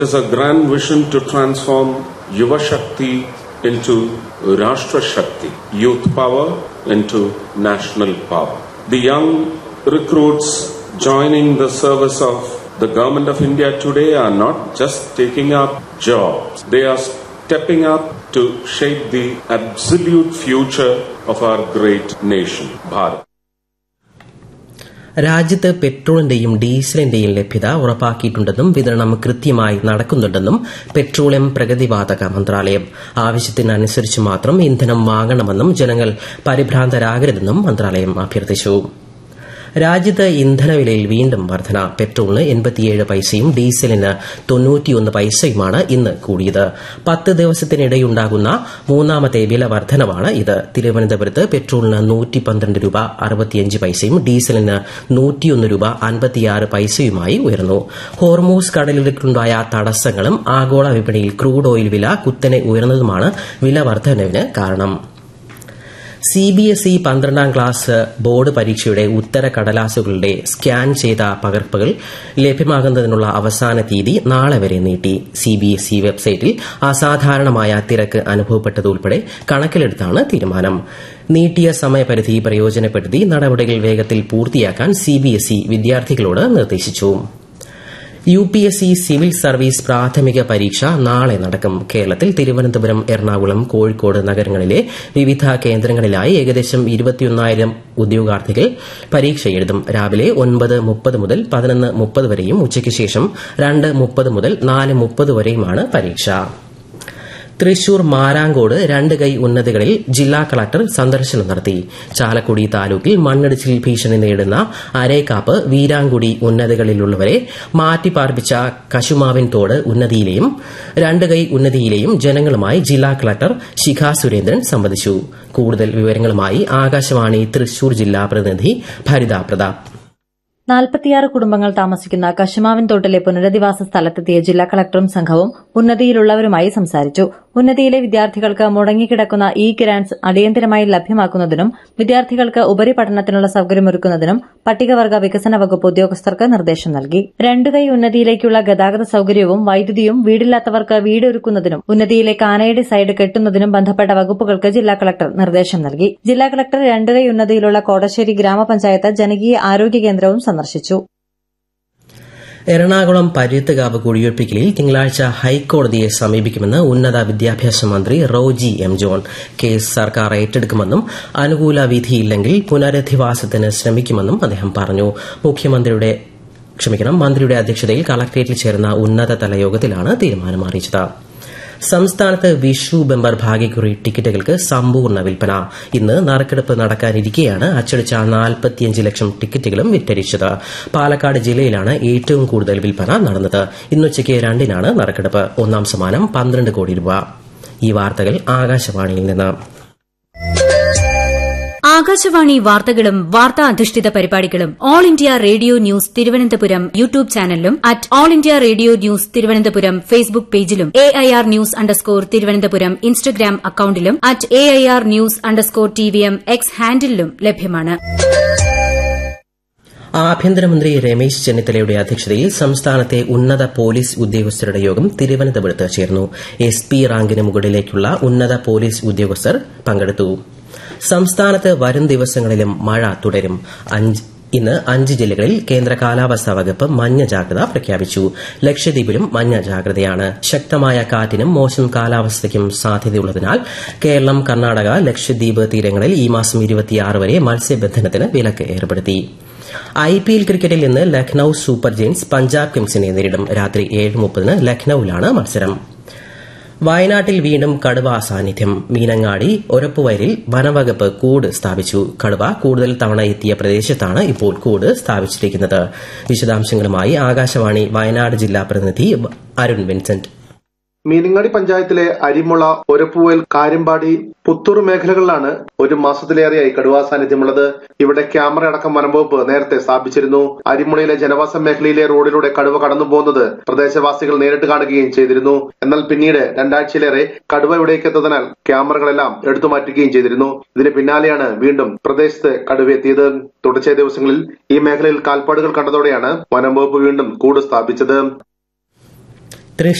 There's a grand vision to transform Yuva Shakti into Rashtra Shakti, youth power into national power. The young recruits joining the service of the government of India today are not just taking up jobs, they are stepping up to shape the absolute future of our great nation, Bharat. രാജ്യത്ത് പെട്രോളിന്റെയും ഡീസലിന്റെയും ലഭ്യത ഉറപ്പാക്കിയിട്ടുണ്ടെന്നും വിതരണം കൃത്യമായി നടക്കുന്നുണ്ടെന്നും petroleum പ്രഗതിവാതക മന്ത്രാലയം ആവശ്യത്തിനനുസരിച്ച് മാത്രം ഇന്ധനം വാങ്ങണമെന്നും ജനങ്ങൾ പരിഭ്രാന്തരാകരുതെന്നും മന്ത്രാലയം അഭ്യർത്ഥിച്ചു രാജ്യത്ത് ഇന്ധനവിലയിൽ വീണ്ടും വർധന പെട്രോളിന് എൺപത്തിയേഴ് പൈസയും ഡീസലിന് തൊണ്ണൂറ്റിയൊന്ന് പൈസയുമാണ് ഇന്ന് കൂടിയത് പത്ത് ദിവസത്തിനിടെയുണ്ടാകുന്ന മൂന്നാമത്തെ വില വർധനവാണ് ഇത് തിരുവനന്തപുരത്ത് പെട്രോളിന് നൂറ്റി പന്ത്രണ്ട് രൂപ അറുപത്തിയഞ്ച് പൈസയും ഡീസലിന് നൂറ്റിയൊന്ന് രൂപ അൻപത്തിയാറ് പൈസയുമായി ഉയർന്നു ഹോർമൂസ് കടലിലേക്കുണ്ടായ തടസ്സങ്ങളും ആഗോള വിപണിയിൽ ക്രൂഡ് ഓയിൽ വില കുത്തനെ ഉയർന്നതുമാണ് വില വർധനവിന് കാരണം സി ബി എസ് ഇ പന്ത്രണ്ടാം ക്ലാസ് ബോർഡ് പരീക്ഷയുടെ ഉത്തര കടലാസുകളുടെ സ്കാൻ ചെയ്ത പകർപ്പുകൾ ലഭ്യമാകുന്നതിനുള്ള അവസാന തീയതി നാളെ വരെ നീട്ടി സി ബി എസ് ഇ വെബ്സൈറ്റിൽ അസാധാരണമായ തിരക്ക് അനുഭവപ്പെട്ടതുൾപ്പെടെ കണക്കിലെടുത്താണ് തീരുമാനം നീട്ടിയ സമയപരിധി പ്രയോജനപ്പെടുത്തി നടപടികൾ വേഗത്തിൽ പൂർത്തിയാക്കാൻ സി ബി എസ് ഇ വിദ്യാർത്ഥികളോട് നിർദ്ദേശിച്ചു U P S C civil service പ്രാഥമിക പരീക്ഷ നാളെ നടക്കും കേരളത്തിൽ തിരുവനന്തപുരം എറണാകുളം കോഴിക്കോട് നഗരങ്ങളിലെ വിവിധ കേന്ദ്രങ്ങളിലായി ഏകദേശം ഇരുപത്തിയൊന്നായിരം ഉദ്യോഗാർത്ഥികൾ പരീക്ഷ എഴുതും രാവിലെ ഒൻപത് മുപ്പത് മുതൽ പതിനൊന്ന് മുപ്പത് വരെയും ഉച്ചയ്ക്ക് ശേഷം രണ്ട് മുപ്പത് മുതൽ നാല് മുപ്പത് വരെയുമാണ് പരീക്ഷ തൃശൂർ മാരാങ്കോട് രണ്ട് കൈ ഉന്നതികളിൽ ജില്ലാ കളക്ടർ സന്ദർശനം നടത്തി ചാലക്കുടി താലൂക്കിൽ മണ്ണിടിച്ചിൽ ഭീഷണി നേരിടുന്ന അരേക്കാപ്പ് വീരാങ്കുടി ഉന്നതികളിലുള്ളവരെ മാറ്റിപ്പാർപ്പിച്ച കശുമാവിൻ തോട് ഉന്നതിയിലെയും രണ്ട് കൈ ഉന്നതിയിലെയും ജനങ്ങളുമായി ജില്ലാ കളക്ടർ ശിഖ സുരേന്ദ്രൻ സംവദിച്ചു കൂടുതൽ വിവരങ്ങളുമായി ആകാശവാണി തൃശൂർ ജില്ലാ പ്രതിനിധി ഭരിത പ്രതാപ് നാൽപ്പത്തിയാറ് കുടുംബങ്ങൾ താമസിക്കുന്ന കശുമാവിൻ തോട്ടിലെ പുനരധിവാസ സ്ഥലത്തെത്തിയ ജില്ലാ കളക്ടറും സംഘവും ഉന്നതിയിലുള്ളവരുമായി സംസാരിച്ചു ഉന്നതിയിലെ വിദ്യാർത്ഥികൾക്ക് മുടങ്ങിക്കിടക്കുന്ന ഇ ഗ്രാന്റ്സ് അടിയന്തരമായി ലഭ്യമാക്കുന്നതിനും വിദ്യാർത്ഥികൾക്ക് ഉപരിപഠനത്തിനുള്ള സൌകര്യമൊരുക്കുന്നതിനും പട്ടികവർഗ വികസന വകുപ്പ് ഉദ്യോഗസ്ഥർക്ക് നിർദ്ദേശം നൽകി രണ്ടുകൈ ഉന്നതിയിലേക്കുള്ള ഗതാഗത സൌകര്യവും വൈദ്യുതിയും വീടില്ലാത്തവർക്ക് വീട് ഒരുക്കുന്നതിനും ഉന്നതിയിലെ കാനയുടെ സൈഡ് കെട്ടുന്നതിനും ബന്ധപ്പെട്ട വകുപ്പുകൾക്ക് ജില്ലാ കളക്ടർ നിർദ്ദേശം നൽകി ജില്ലാ കളക്ടർ രണ്ടുകൈ ഉന്നതിയിലുള്ള കോടശ്ശേരി ഗ്രാമപഞ്ചായത്ത് ജനകീയ ആരോഗ്യ കേന്ദ്രവും സന്ദർശിച്ചു എറണാകുളം പര്യത്തുകാവ് കുടിയൊഴിപ്പിക്കലിൽ തിങ്കളാഴ്ച ഹൈക്കോടതിയെ സമീപിക്കുമെന്ന് ഉന്നത വിദ്യാഭ്യാസ മന്ത്രി റോജി എം ജോൺ കേസ് സർക്കാർ ഏറ്റെടുക്കുമെന്നും അനുകൂല വിധിയില്ലെങ്കിൽ പുനരധിവാസത്തിന് ശ്രമിക്കുമെന്നും അദ്ദേഹം പറഞ്ഞു മുഖ്യമന്ത്രിയുടെ ക്ഷമിക്കണം മന്ത്രിയുടെ അധ്യക്ഷതയിൽ കളക്ടറേറ്റിൽ ചേർന്ന ഉന്നതതല യോഗത്തിലാണ് തീരുമാനം അറിയിച്ചത് സംസ്ഥാനത്ത് വിഷു ബമ്പർ ഭാഗ്യക്കുറി ടിക്കറ്റുകൾക്ക് സമ്പൂർണ്ണ വിൽപ്പന ഇന്ന് നറുക്കെടുപ്പ് നടക്കാനിരിക്കെയാണ് അച്ചടിച്ച നാൽപ്പത്തിയഞ്ച് ലക്ഷം ടിക്കറ്റുകളും വിറ്റഴിച്ചത് പാലക്കാട് ജില്ലയിലാണ് ഏറ്റവും കൂടുതൽ വിൽപ്പന നടന്നത് ഇന്നുച്ചയ്ക്ക് രണ്ടിനാണ് നറുക്കെടുപ്പ് ഒന്നാം സമ്മാനം പന്ത്രണ്ട് കോടി രൂപ ഈ വാർത്തകൾ ആകാശവാണിയിൽ നിന്ന് ആകാശവാണി വാർത്തകളും വാർത്താ അധിഷ്ഠിത പരിപാടികളും all India radio news Thiruvananthapuram YouTube ചാനലിലും at all India radio news Thiruvananthapuram Facebook പേജിലും A I R news underscore Thiruvananthapuram Instagram അക്കൌണ്ടിലും at A I R news underscore T V M X ഹാൻഡിലും ലഭ്യമാണ് ആഭ്യന്തരമന്ത്രി രമേശ് ചെന്നിത്തലയുടെ അധ്യക്ഷതയിൽ സംസ്ഥാനത്തെ ഉന്നത പോലീസ് ഉദ്യോഗസ്ഥരുടെ യോഗം തിരുവനന്തപുരത്ത് ചേർന്നു എസ് പി റാങ്കിന് മുകളിലേക്കുള്ള ഉന്നത പോലീസ് ഉദ്യോഗസ്ഥർ പങ്കെടുത്തു സംസ്ഥാനത്ത് വരും ദിവസങ്ങളിലും മഴ തുടരും ഇന്ന് അഞ്ച് ജില്ലകളിൽ കേന്ദ്ര കാലാവസ്ഥാ വകുപ്പ് മഞ്ഞ ജാഗ്രത പ്രഖ്യാപിച്ചു ലക്ഷദ്വീപിലും മഞ്ഞ ജാഗ്രതയാണ് ശക്തമായ കാറ്റിനും മോശം കാലാവസ്ഥയ്ക്കും സാധ്യതയുള്ളതിനാൽ കേരളം കർണാടക ലക്ഷദ്വീപ് തീരങ്ങളിൽ ഈ മാസം വരെ മത്സ്യബന്ധനത്തിന് വിലക്ക് ഏർപ്പെടുത്തി ഐ പി എൽ ക്രിക്കറ്റിൽ ഇന്ന് ലക്നൌ സൂപ്പർ ജെയിൻസ് പഞ്ചാബ് കിങ്സിനെ നേരിടും രാത്രി ഏഴ് മുപ്പതിന് ലക്നൌവിലാണ് മത്സരം വയനാട്ടിൽ വീണ്ടും കടുവ സാന്നിധ്യം മീനങ്ങാടി ഒരപ്പുവയലിൽ വനവകുപ്പ് കൂട് സ്ഥാപിച്ചു കടുവ കൂടുതൽ തവണ എത്തിയ പ്രദേശത്താണ് ഇപ്പോൾ കൂട് സ്ഥാപിച്ചിരിക്കുന്നത് വിശദാംശങ്ങളുമായി ആകാശവാണി വയനാട് ജില്ലാ പ്രതിനിധി അരുൺ വിൻസെന്റ് മീനങ്ങാടി പഞ്ചായത്തിലെ അരിമുള ഒരപ്പുവൽ കാര്യമ്പാടി പുത്തൂർ മേഖലകളിലാണ് ഒരു മാസത്തിലേറെയായി കടുവാ സാന്നിധ്യമുള്ളത് ഇവിടെ ക്യാമറ അടക്കം വനംവകുപ്പ് നേരത്തെ സ്ഥാപിച്ചിരുന്നു അരിമുളയിലെ ജനവാസ മേഖലയിലെ റോഡിലൂടെ കടുവ കടന്നു പോകുന്നത് പ്രദേശവാസികൾ നേരിട്ട് കാണുകയും ചെയ്തിരുന്നു എന്നാൽ പിന്നീട് രണ്ടാഴ്ചയിലേറെ കടുവ ഇവിടേക്ക് എത്തുന്നതിനാൽ ക്യാമറകളെല്ലാം എടുത്തു മാറ്റുകയും ചെയ്തിരുന്നു ഇതിന് പിന്നാലെയാണ് വീണ്ടും പ്രദേശത്ത് കടുവ എത്തിയത് തുടർച്ചയായ ദിവസങ്ങളിൽ ഈ മേഖലയിൽ കാൽപ്പാടുകൾ കണ്ടതോടെയാണ് വനംവകുപ്പ് വീണ്ടും കൂട് സ്ഥാപിച്ചത്